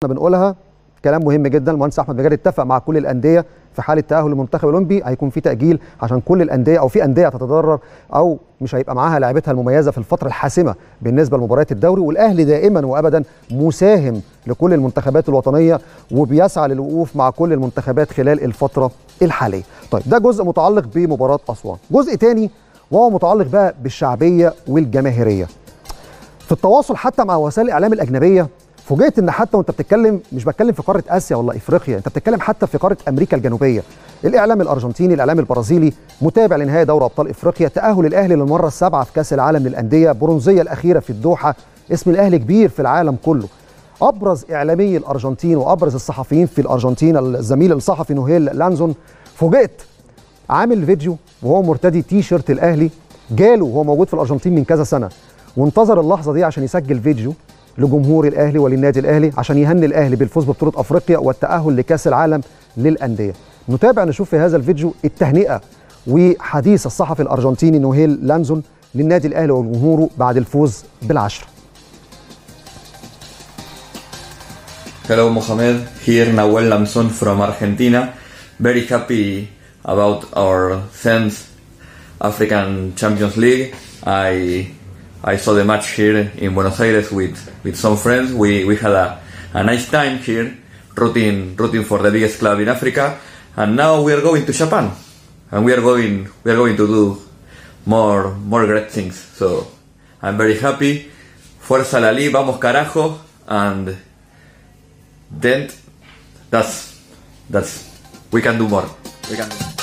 احنا بنقولها كلام مهم جدا المهندس احمد مجاري اتفق مع كل الانديه في حاله تاهل المنتخب الاولمبي هيكون في تاجيل عشان كل الانديه او في انديه هتتضرر او مش هيبقى معاها لاعبتها المميزه في الفتره الحاسمه بالنسبه لمباريات الدوري والاهلي دائما وابدا مساهم لكل المنتخبات الوطنيه وبيسعى للوقوف مع كل المنتخبات خلال الفتره الحاليه. طيب ده جزء متعلق بمباراه اسوان. جزء تاني وهو متعلق بقى بالشعبيه والجماهيريه. في التواصل حتى مع وسائل الاعلام الاجنبيه فوجئت ان حتى وانت بتتكلم مش بتكلم في قاره اسيا ولا افريقيا انت بتتكلم حتى في قاره امريكا الجنوبيه الاعلام الارجنتيني الاعلام البرازيلي متابع لنهائي دوري ابطال افريقيا تاهل الاهلي للمره السابعه في كاس العالم للانديه برونزيه الاخيره في الدوحه اسم الاهلي كبير في العالم كله ابرز اعلامي الارجنتين وابرز الصحفيين في الارجنتين الزميل الصحفي نوهيل لانزون فوجئت عامل فيديو وهو مرتدي تي شيرت الاهلي جاله وهو موجود في الارجنتين من كذا سنه وانتظر اللحظه دي عشان يسجل فيديو لجمهور الاهلي وللنادي الاهلي عشان يهني الاهلي بالفوز ببطوله افريقيا والتاهل لكاس العالم للانديه. نتابع نشوف في هذا الفيديو التهنئه وحديث الصحفي الارجنتيني نوهيل لانزون للنادي الاهلي وجمهوره بعد الفوز بالعشره. Hello Mohamed, here Nahuel Lamson from Argentina. Very happy about our 10th African Champions League. I I saw the match here in Buenos Aires with, with some friends. We, we had a, a nice time here, rooting rooting for the biggest club in Africa. And now we are going to Japan, and we are going we are going to do more more great things. So I'm very happy. Fuerza Lali, vamos carajo, and then that's that's we can do more. We can do more.